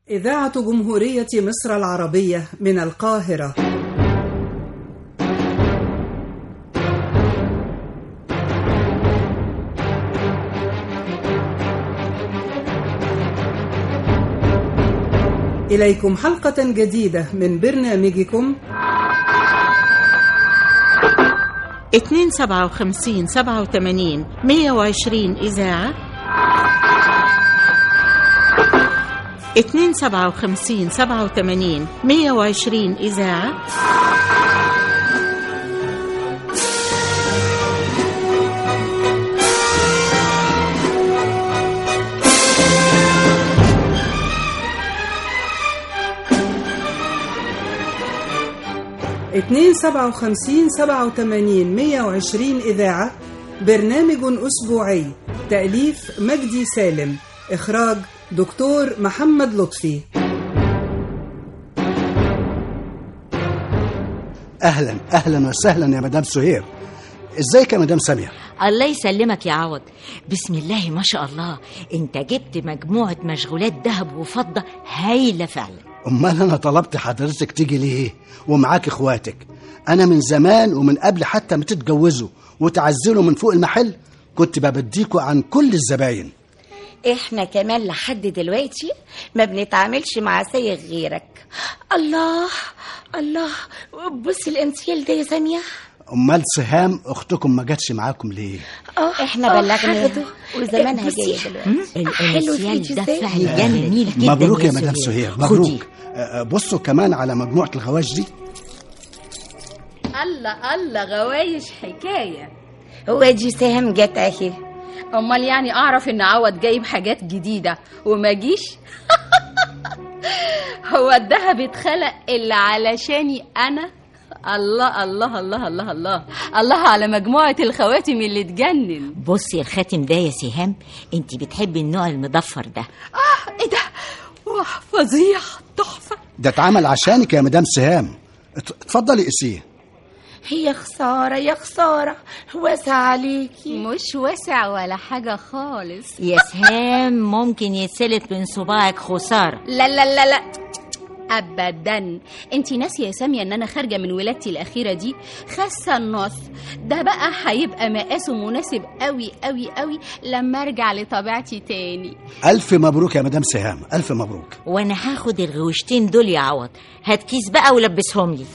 إذاعة جمهورية مصر العربية من القاهرة إليكم حلقة جديدة من برنامجكم اتنين سبعة وخمسين سبعة وتمانين مية وعشرين إذاعة اتنين سبعة وخمسين سبعة وتمانين مية وعشرين إذاعة اتنين سبعة وخمسين سبعة وتمانين مية وعشرين إذاعة برنامج أسبوعي تأليف مجدي سالم إخراج دكتور محمد لطفي اهلا اهلا وسهلا يا مدام سهير ازيك يا مدام ساميه الله يسلمك يا عوض بسم الله ما شاء الله انت جبت مجموعة مشغولات ذهب وفضة هايلة فعلا امال انا طلبت حضرتك تيجي ليه ومعاك اخواتك انا من زمان ومن قبل حتى ما تتجوزوا وتعزلوا من فوق المحل كنت ببديكوا عن كل الزباين احنا كمان لحد دلوقتي ما بنتعاملش مع سايغ غيرك الله الله بص الانسيال ده يا ساميه امال سهام اختكم ما جاتش معاكم ليه اه احنا بلغنا وزمانها بصي، جايه دلوقتي حلو الانسيال فيكي ده ازاي؟ فعلا جميل جدا مبروك يا مدام سهير خدي. مبروك آه، آه، بصوا كمان على مجموعه الغواش دي الله الله غوايش حكاية وادي سهام جت اهي أمال يعني أعرف إن عوض جايب حاجات جديدة وما جيش هو الدهب اتخلق إلا علشاني أنا الله الله الله الله الله الله على مجموعة الخواتم اللي تجنن بصي الخاتم ده يا سهام انت بتحبي النوع المضفر ده آه إيه ده واه فظيع تحفة ده اتعمل عشانك يا مدام سهام ات- اتفضلي قسيه هي خساره يا خساره واسع عليكي مش واسع ولا حاجة خالص يا سهام ممكن يتسلت من صباعك خسارة لا لا لا لا ابدا انت ناسيه يا ساميه ان انا خارجه من ولادتي الاخيره دي خاسه النص ده بقى هيبقى مقاسه مناسب قوي قوي قوي لما ارجع لطبيعتي تاني الف مبروك يا مدام سهام الف مبروك وانا هاخد الغوشتين دول يا عوض هات كيس بقى ولبسهم لي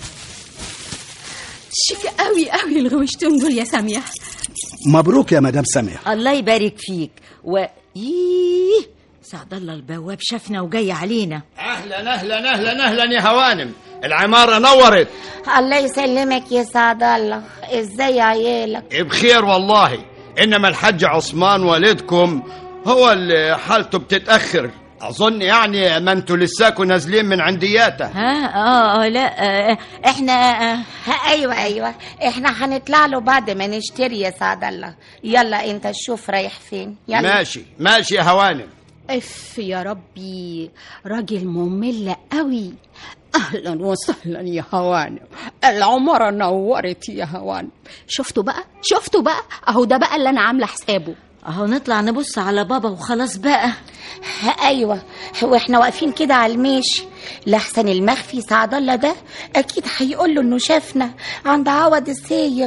شيك قوي قوي الغوشتين دول يا ساميه مبروك يا مدام ساميه الله يبارك فيك و ييه سعد الله البواب شافنا وجاي علينا اهلا اهلا اهلا اهلا يا هوانم العماره نورت الله يسلمك يا سعد الله ازاي عيالك بخير والله انما الحاج عثمان والدكم هو اللي حالته بتتاخر اظن يعني ما انتوا لساكوا نازلين من عندياته ها اه اه لا آه احنا آه ها ايوه ايوه احنا هنطلع له بعد ما نشتري يا سعد الله يلا انت شوف رايح فين يلا ماشي ماشي يا هوانم اف يا ربي راجل ممل قوي اهلا وسهلا يا هوانم العماره نورت يا هوانم شفتوا بقى شفتوا بقى اهو ده بقى اللي انا عامله حسابه اهو نطلع نبص على بابا وخلاص بقى ها ايوه واحنا واقفين كده على الماشي لحسن المخفي سعد الله ده اكيد هيقول له انه شافنا عند عوض السايغ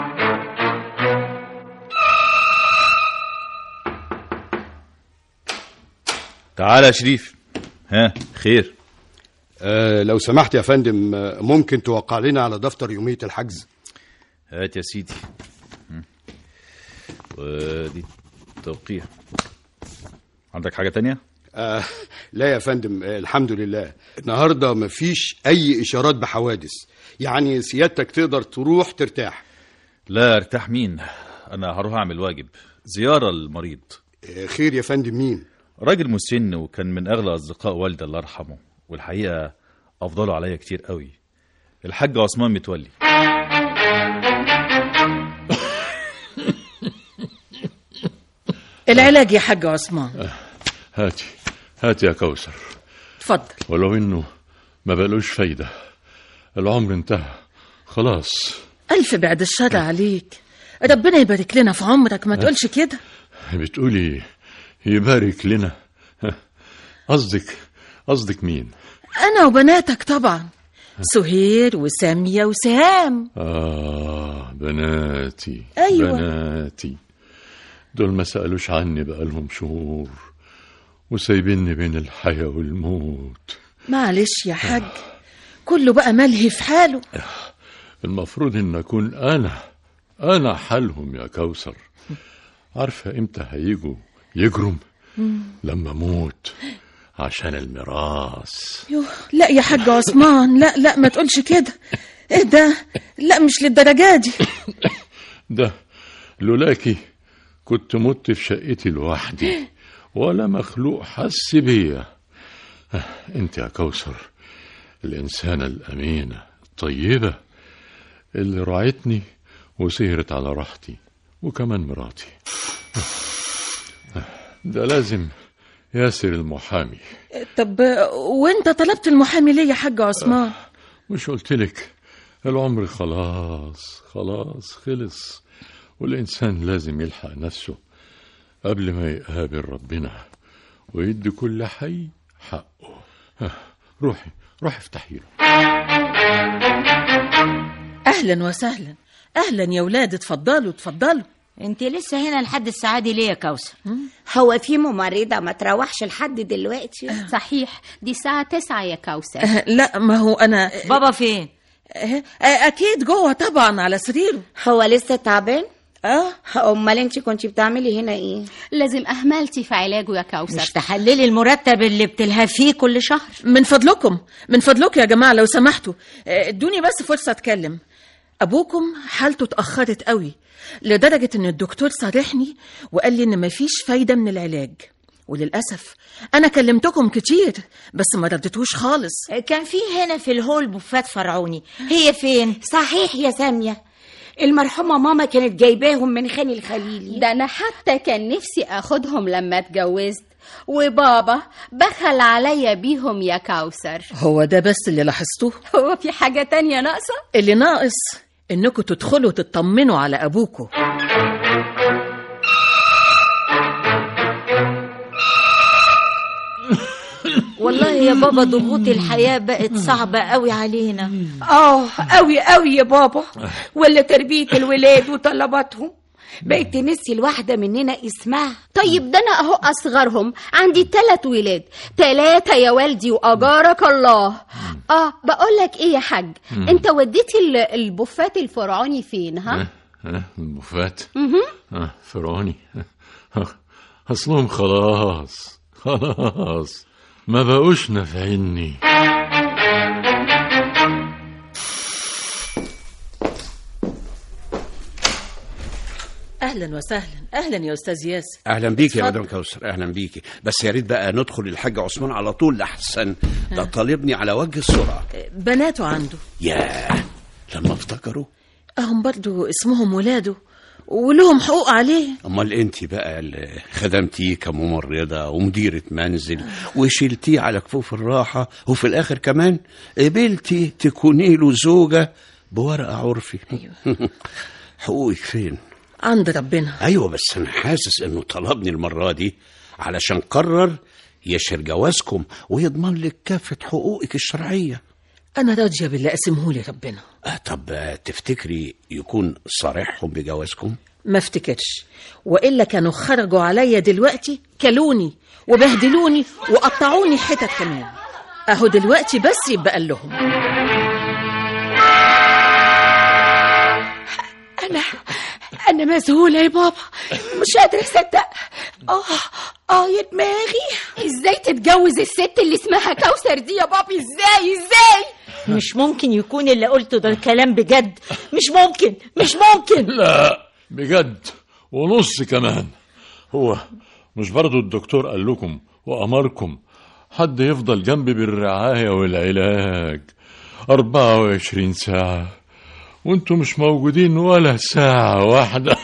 تعال يا شريف ها خير آه لو سمحت يا فندم آه، ممكن توقع لنا على دفتر يومية الحجز هات يا سيدي مم. ودي توقيع عندك حاجة تانية؟ آه لا يا فندم آه الحمد لله النهاردة مفيش أي إشارات بحوادث يعني سيادتك تقدر تروح ترتاح لا ارتاح مين أنا هروح أعمل واجب زيارة للمريض آه خير يا فندم مين راجل مسن وكان من أغلى أصدقاء والدي الله يرحمه والحقيقة أفضلوا عليا كتير قوي الحاج عثمان متولي العلاج يا حاج عثمان هاتي هاتي يا كوثر اتفضل ولو انه ما بقالوش فايدة العمر انتهى خلاص ألف بعد الشر عليك ربنا يبارك لنا في عمرك ما تقولش كده بتقولي يبارك لنا قصدك قصدك مين أنا وبناتك طبعا سهير وسامية وسهام آه بناتي أيوة. بناتي دول ما سألوش عني بقالهم شهور وسايبيني بين الحياة والموت معلش يا حاج كله بقى ملهي في حاله المفروض ان اكون انا انا حالهم يا كوثر عارفه امتى هيجوا يجرم لما اموت عشان الميراث يوه لا يا حاج عثمان لا لا ما تقولش كده ايه ده لا مش للدرجة دي ده لولاكي كنت مت في شقتي لوحدي ولا مخلوق حس بيا آه، انت يا كوثر الانسانه الامينه الطيبه اللي راعتني وسهرت على راحتي وكمان مراتي آه، ده لازم ياسر المحامي طب وانت طلبت المحامي ليه يا حاج عثمان مش قلتلك العمر خلاص خلاص خلص والإنسان لازم يلحق نفسه قبل ما يقابل ربنا ويدي كل حي حقه ها، روحي روحي افتحي له اهلا وسهلا اهلا يا ولاد اتفضلوا اتفضلوا انت لسه هنا لحد الساعة دي ليه يا كوثر هو في ممرضة ما تروحش لحد دلوقتي صحيح دي الساعة تسعة يا كوثر أه، لا ما هو انا بابا فين أه، أه، اكيد جوه طبعا على سريره هو لسه تعبان اه امال انت كنت بتعملي هنا ايه لازم أهملتي في علاجه يا مش كوثر تحللي المرتب اللي بتلهفيه كل شهر من فضلكم من فضلكم يا جماعه لو سمحتوا أه، ادوني بس فرصه اتكلم ابوكم حالته اتاخرت قوي لدرجه ان الدكتور صارحني وقال لي ان مفيش فايده من العلاج وللاسف انا كلمتكم كتير بس ما ردتوش خالص كان في هنا في الهول بوفات فرعوني هي فين صحيح يا سامية المرحومة ماما كانت جايباهم من خان الخليلي ده أنا حتى كان نفسي أخدهم لما اتجوزت وبابا بخل عليا بيهم يا كوثر هو ده بس اللي لاحظتوه هو في حاجة تانية ناقصة؟ اللي ناقص انكم تدخلوا تطمنوا على ابوكم والله يا بابا ضغوط الحياة بقت صعبة قوي علينا اه قوي قوي يا بابا ولا تربية الولاد وطلباتهم بقيت تنسي الواحدة مننا اسمها طيب ده أنا أهو أصغرهم عندي تلات ولاد تلاتة يا والدي وأجارك الله آه بقولك إيه يا حاج أنت وديتي ال- البوفات الفرعوني فين ها؟ ها البوفات مهم. ها فرعوني اصلهم خلاص خلاص ما بقوش نافعيني اهلا وسهلا اهلا يا استاذ ياسر اهلا بيك يا اتفضل. مدام كوثر اهلا بيكي بس يا ريت بقى ندخل الحاج عثمان على طول لحسن ده طالبني على وجه السرعه بناته عنده ياه لما افتكروا اهم برضو اسمهم ولاده ولهم حقوق عليه امال انت بقى اللي خدمتيه كممرضه ومديره منزل وشلتيه على كفوف الراحه وفي الاخر كمان قبلتي تكوني له زوجه بورقه عرفي أيوة. حقوقك فين عند ربنا ايوه بس انا حاسس انه طلبني المره دي علشان قرر يشر جوازكم ويضمن لك كافه حقوقك الشرعيه انا راضيه باللي قسمه لي ربنا آه طب آه، تفتكري يكون صارحهم بجوازكم ما افتكرش والا كانوا خرجوا عليا دلوقتي كلوني وبهدلوني وقطعوني حتت كمان اهو دلوقتي بس يبقى قال لهم انا انا مذهولة يا بابا مش قادرة اصدق اه اه يا دماغي ازاي تتجوز الست اللي اسمها كوثر دي يا بابي ازاي ازاي مش ممكن يكون اللي قلته ده الكلام بجد مش ممكن مش ممكن لا بجد ونص كمان هو مش برضو الدكتور قال لكم وأمركم حد يفضل جنبي بالرعاية والعلاج 24 ساعة وانتوا مش موجودين ولا ساعة واحدة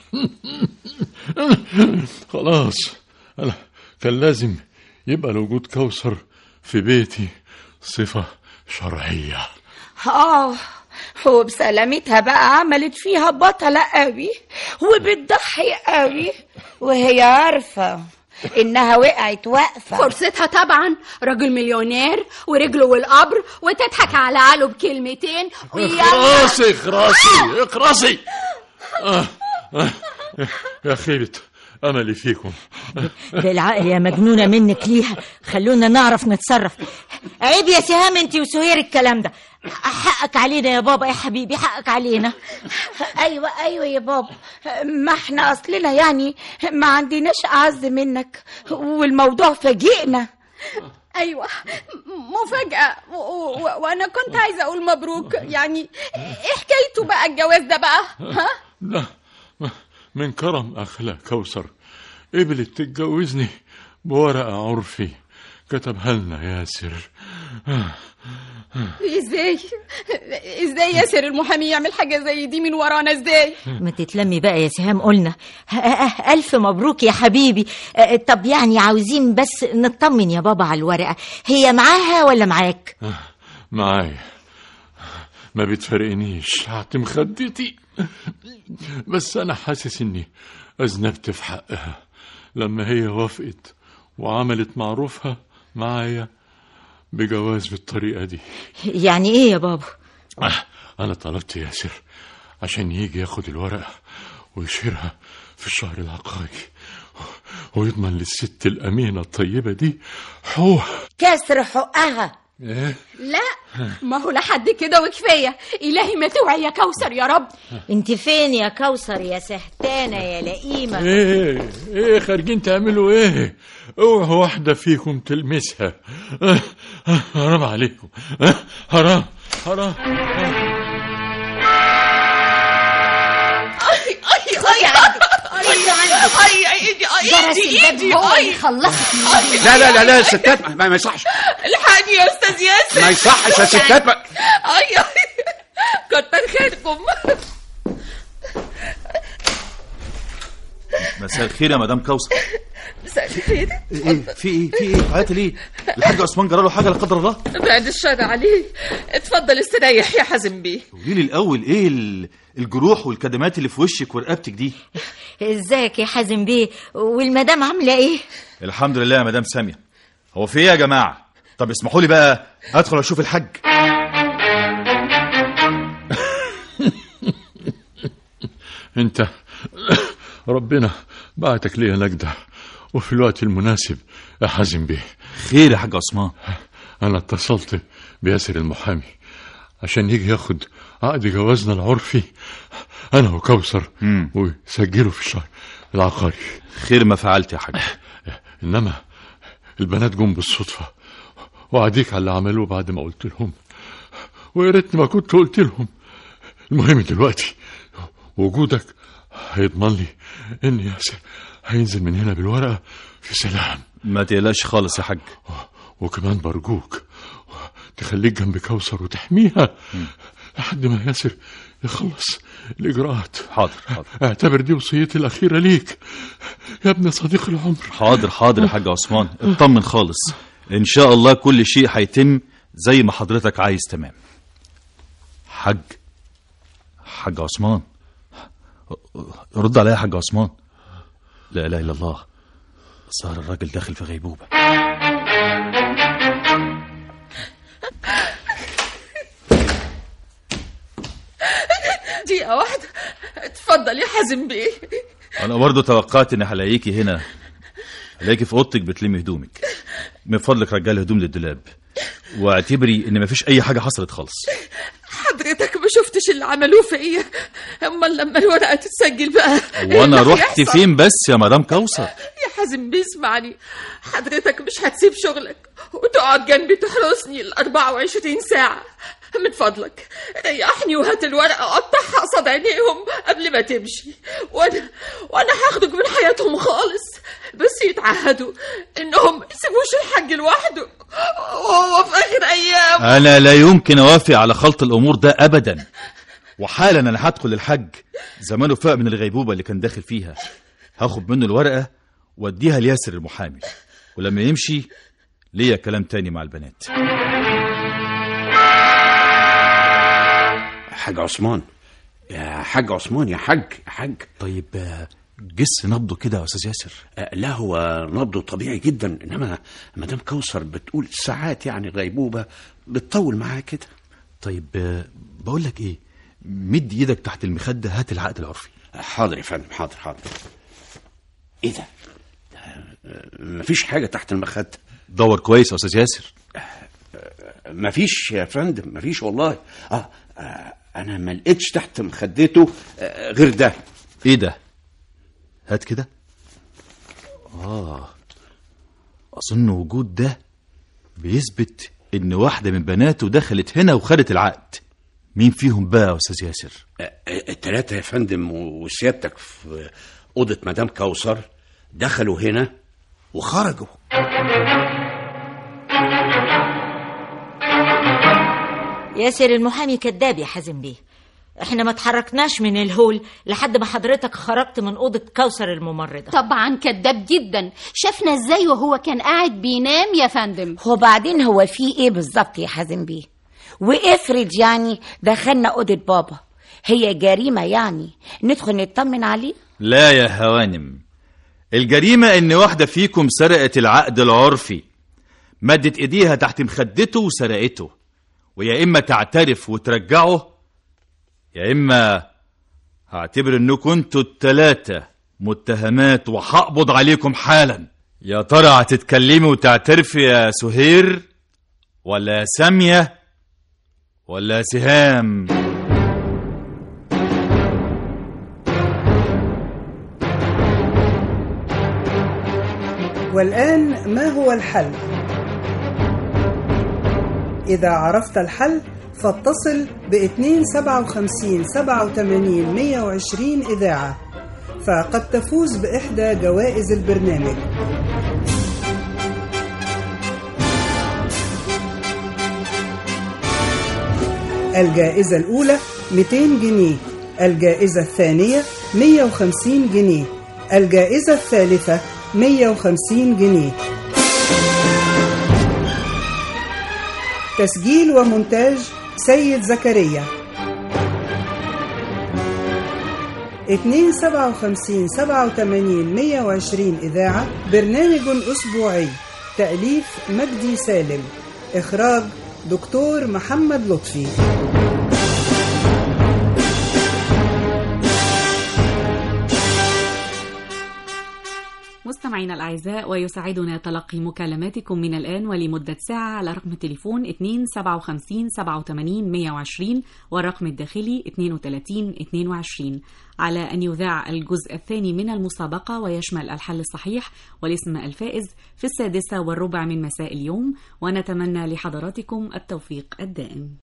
خلاص أنا كان لازم يبقى لوجود كوثر في بيتي صفة شرعية اه هو بسلامتها بقى عملت فيها بطلة قوي وبتضحي قوي وهي عارفة انها وقعت واقفه فرصتها طبعا راجل مليونير ورجله والقبر وتضحك على عقله بكلمتين ويلا اخراسي اخراسي اخراسي آه آه يا خيبة أملي فيكم بالعقل يا مجنونة منك ليها خلونا نعرف نتصرف عيب يا سهام انت وسهير الكلام ده حقك علينا يا بابا يا حبيبي حقك علينا ايوه ايوه يا بابا ما احنا اصلنا يعني ما عندناش اعز منك والموضوع فاجئنا ايوه م- مفاجأة و- و- وانا كنت عايزة اقول مبروك يعني ايه حكايته بقى الجواز ده بقى ها لا من كرم أخلاق كوثر قبلت تتجوزني بورقة عرفي كتبها لنا ياسر ازاي ازاي ياسر المحامي يعمل حاجة زي دي من ورانا ازاي ما تتلمي بقى يا سهام قلنا ه- ه- ألف مبروك يا حبيبي أه، طب يعني عاوزين بس نطمن يا بابا على الورقة هي معاها ولا معاك معايا ما بتفرقنيش تحت مخدتي بس أنا حاسس إني أذنبت في حقها لما هي وافقت وعملت معروفها معايا بجواز بالطريقة دي يعني ايه يا بابا آه، أنا طلبت ياسر عشان يجي ياخد الورقة ويشيرها في الشهر العقاري ويضمن للست الأمينة الطيبة دي حقوق كسر حقها إيه؟ لا ما هو لحد كده وكفاية إلهي ما توعي يا كوثر يا رب انت فين يا كوثر يا سهتانة يا لئيمة ايه ايه خارجين تعملوا ايه اوعوا واحدة فيكم تلمسها آه، آه، حرام عليكم آه، حرام حرام جرس الباب هو اللي خلصك من الدنيا. لا لا لا لا يا ستات ما, ما يصحش الحقني يا استاذ ياسر ما يصحش يا ستات ما... اي أي. كتر خيركم مساء الخير يا مدام كوثر مساء الخير ايه في ايه في ايه عيطي ليه الحاج عثمان جرى له حاجه لا قدر الله بعد الشر عليه اتفضل استريح يا حازم بيه قولي لي الاول ايه ال- الجروح والكدمات اللي في وشك ورقبتك دي ازيك يا حازم بيه والمدام عاملة ايه الحمد لله يا مدام ساميه هو في ايه يا جماعه طب اسمحوا لي بقى ادخل اشوف الحاج انت ربنا بعتك ليا نجدة وفي الوقت المناسب يا حازم بيه خير يا حاج عثمان انا اتصلت بياسر المحامي عشان يجي ياخد عقد جوازنا العرفي انا وكوثر مم. ويسجله في الشهر العقاري خير ما فعلت يا حاج انما البنات جم بالصدفه وعديك على اللي عملوه بعد ما قلت لهم ويا ريتني ما كنت قلت لهم المهم دلوقتي وجودك هيضمن لي ان ياسر هينزل من هنا بالورقه في سلام ما تقلقش خالص يا حاج وكمان برجوك تخليك جنب كوثر وتحميها لحد ما ياسر يخلص الإجراءات حاضر حاضر اعتبر دي وصيتي الأخيرة ليك يا ابن صديق العمر حاضر حاضر يا حاج عثمان اطمن خالص ان شاء الله كل شيء هيتم زي ما حضرتك عايز تمام حاج حاج عثمان رد عليا يا حاج عثمان لا اله الا الله ظهر الراجل داخل في غيبوبه دقيقة واحدة اتفضل يا حازم بيه انا برضه توقعت اني هلاقيكي هنا هلاقيكي في اوضتك بتلمي هدومك من فضلك رجعي الهدوم للدولاب واعتبري ان مفيش اي حاجه حصلت خالص حضرتك ما شفتش اللي عملوه فيا امال لما الورقة تتسجل بقى إيه وانا اللي رحت هيحصل؟ فين بس يا مدام كوثر يا حازم بيسمعني حضرتك مش هتسيب شغلك وتقعد جنبي تحرسني ال 24 ساعة من فضلك ريحني وهات الورقة قطعها قصاد عينيهم قبل ما تمشي وانا وانا هاخدك من حياتهم خالص بس يتعهدوا انهم ما يسيبوش الحاج لوحده وهو في اخر ايام انا لا يمكن اوافق على خلط الامور ده ابدا وحالا انا هدخل الحج زمانه فاق من الغيبوبه اللي كان داخل فيها هاخد منه الورقه واديها لياسر المحامي ولما يمشي ليا كلام تاني مع البنات حاج عثمان يا حاج عثمان يا حاج يا حاج طيب آه، جس نبضه كده يا استاذ ياسر آه، لا هو نبضه طبيعي جدا انما مدام كوثر بتقول ساعات يعني غيبوبه بتطول معاه كده طيب آه، بقول لك ايه مد ايدك تحت المخده هات العقد العرفي حاضر يا فندم حاضر حاضر ايه ده آه، مفيش حاجه تحت المخده دور كويس يا استاذ ياسر مفيش يا فندم مفيش والله اه, آه انا ما لقيتش تحت مخدته آه غير ده ايه ده هات كده اه اظن وجود ده بيثبت ان واحده من بناته دخلت هنا وخدت العقد مين فيهم بقى يا استاذ ياسر آه، آه، التلاتة يا فندم وسيادتك في أوضة مدام كوثر دخلوا هنا وخرجوا ياسر المحامي كذاب يا حازم بيه احنا ما اتحركناش من الهول لحد ما حضرتك خرجت من اوضه كوثر الممرضه طبعا كذاب جدا شافنا ازاي وهو كان قاعد بينام يا فندم وبعدين هو في ايه بالظبط يا حازم بيه وافرض يعني دخلنا اوضه بابا هي جريمه يعني ندخل نطمن عليه لا يا هوانم الجريمة إن واحدة فيكم سرقت العقد العرفي مدت إيديها تحت مخدته وسرقته ويا إما تعترف وترجعه يا إما هعتبر إنكم انتوا التلاتة متهمات وهقبض عليكم حالا يا ترى هتتكلمي وتعترفي يا سهير ولا يا سامية ولا يا سهام والآن ما هو الحل؟ إذا عرفت الحل فاتصل ب 257 87 120 إذاعة فقد تفوز بإحدى جوائز البرنامج الجائزة الأولى 200 جنيه الجائزة الثانية 150 جنيه الجائزة الثالثة 150 جنيه تسجيل ومونتاج سيد زكريا 257 87 120 إذاعة برنامج أسبوعي تأليف مجدي سالم إخراج دكتور محمد لطفي مستمعينا الأعزاء ويسعدنا تلقي مكالماتكم من الآن ولمدة ساعة على رقم التليفون 257 87 120 والرقم الداخلي 32 22 على أن يذاع الجزء الثاني من المسابقة ويشمل الحل الصحيح والاسم الفائز في السادسة والربع من مساء اليوم ونتمنى لحضراتكم التوفيق الدائم